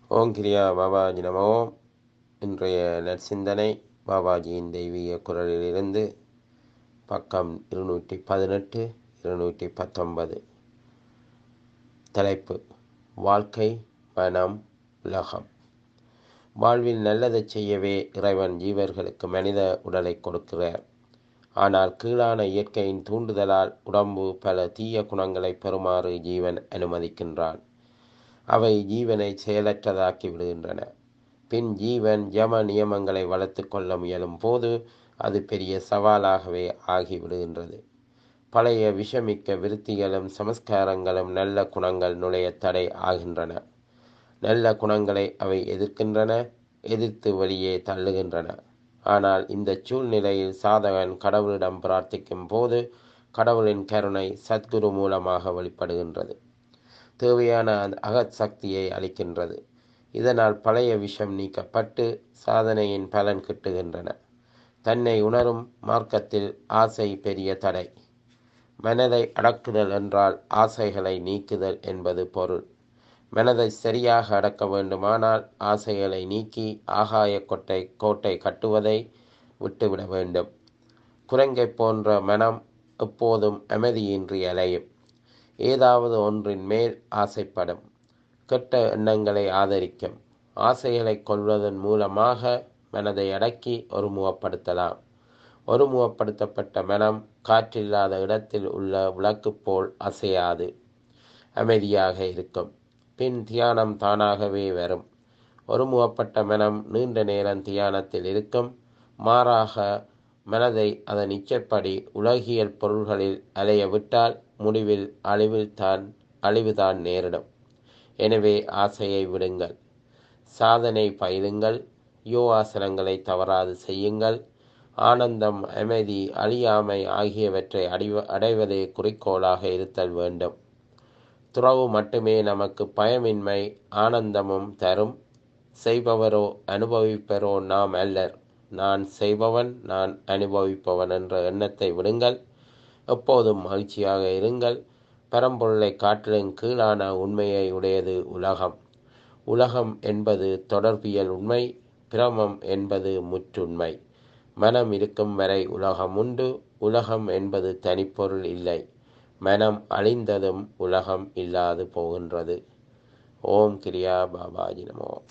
ஓம் கிரியா பாபாஜி நமோ இன்றைய நற்சிந்தனை பாபாஜியின் தெய்வீக குரலிலிருந்து பக்கம் இருநூற்றி பதினெட்டு இருநூற்றி பத்தொன்பது தலைப்பு வாழ்க்கை மனம் உலகம் வாழ்வில் நல்லதை செய்யவே இறைவன் ஜீவர்களுக்கு மனித உடலை கொடுக்கிறார் ஆனால் கீழான இயற்கையின் தூண்டுதலால் உடம்பு பல தீய குணங்களை பெறுமாறு ஜீவன் அனுமதிக்கின்றான் அவை ஜீவனை செயலற்றதாக்கி விடுகின்றன பின் ஜீவன் யம நியமங்களை வளர்த்து கொள்ள முயலும் போது அது பெரிய சவாலாகவே ஆகிவிடுகின்றது பழைய விஷமிக்க விருத்திகளும் சமஸ்காரங்களும் நல்ல குணங்கள் நுழைய தடை ஆகின்றன நல்ல குணங்களை அவை எதிர்க்கின்றன எதிர்த்து வெளியே தள்ளுகின்றன ஆனால் இந்த சூழ்நிலையில் சாதகன் கடவுளிடம் பிரார்த்திக்கும் போது கடவுளின் கருணை சத்குரு மூலமாக வெளிப்படுகின்றது தேவையான அந்த அகத் சக்தியை அளிக்கின்றது இதனால் பழைய விஷம் நீக்கப்பட்டு சாதனையின் பலன் கிட்டுகின்றன தன்னை உணரும் மார்க்கத்தில் ஆசை பெரிய தடை மனதை அடக்குதல் என்றால் ஆசைகளை நீக்குதல் என்பது பொருள் மனதை சரியாக அடக்க வேண்டுமானால் ஆசைகளை நீக்கி ஆகாய கொட்டை கோட்டை கட்டுவதை விட்டுவிட வேண்டும் குரங்கை போன்ற மனம் எப்போதும் அமைதியின்றி அலையும் ஏதாவது ஒன்றின் மேல் ஆசைப்படும் கெட்ட எண்ணங்களை ஆதரிக்கும் ஆசைகளை கொள்வதன் மூலமாக மனதை அடக்கி ஒருமுகப்படுத்தலாம் ஒருமுகப்படுத்தப்பட்ட மனம் காற்றில்லாத இடத்தில் உள்ள விளக்கு போல் அசையாது அமைதியாக இருக்கும் பின் தியானம் தானாகவே வரும் ஒருமுகப்பட்ட மனம் நீண்ட நேரம் தியானத்தில் இருக்கும் மாறாக மனதை அதன் இச்சைப்படி உலகியல் பொருள்களில் அலைய விட்டால் முடிவில் அழிவில் தான் அழிவுதான் நேரிடும் எனவே ஆசையை விடுங்கள் சாதனை பயிலுங்கள் யோகாசனங்களை தவறாது செய்யுங்கள் ஆனந்தம் அமைதி அழியாமை ஆகியவற்றை அடைவ அடைவதே குறிக்கோளாக இருத்தல் வேண்டும் துறவு மட்டுமே நமக்கு பயமின்மை ஆனந்தமும் தரும் செய்பவரோ அனுபவிப்பரோ நாம் அல்லர் நான் செய்பவன் நான் அனுபவிப்பவன் என்ற எண்ணத்தை விடுங்கள் எப்போதும் மகிழ்ச்சியாக இருங்கள் பரம்பொருளை காட்டிலும் கீழான உண்மையை உடையது உலகம் உலகம் என்பது தொடர்பியல் உண்மை பிரமம் என்பது முற்றுண்மை மனம் இருக்கும் வரை உலகம் உண்டு உலகம் என்பது தனிப்பொருள் இல்லை மனம் அழிந்ததும் உலகம் இல்லாது போகின்றது ஓம் கிரியா பாபாஜி நமோ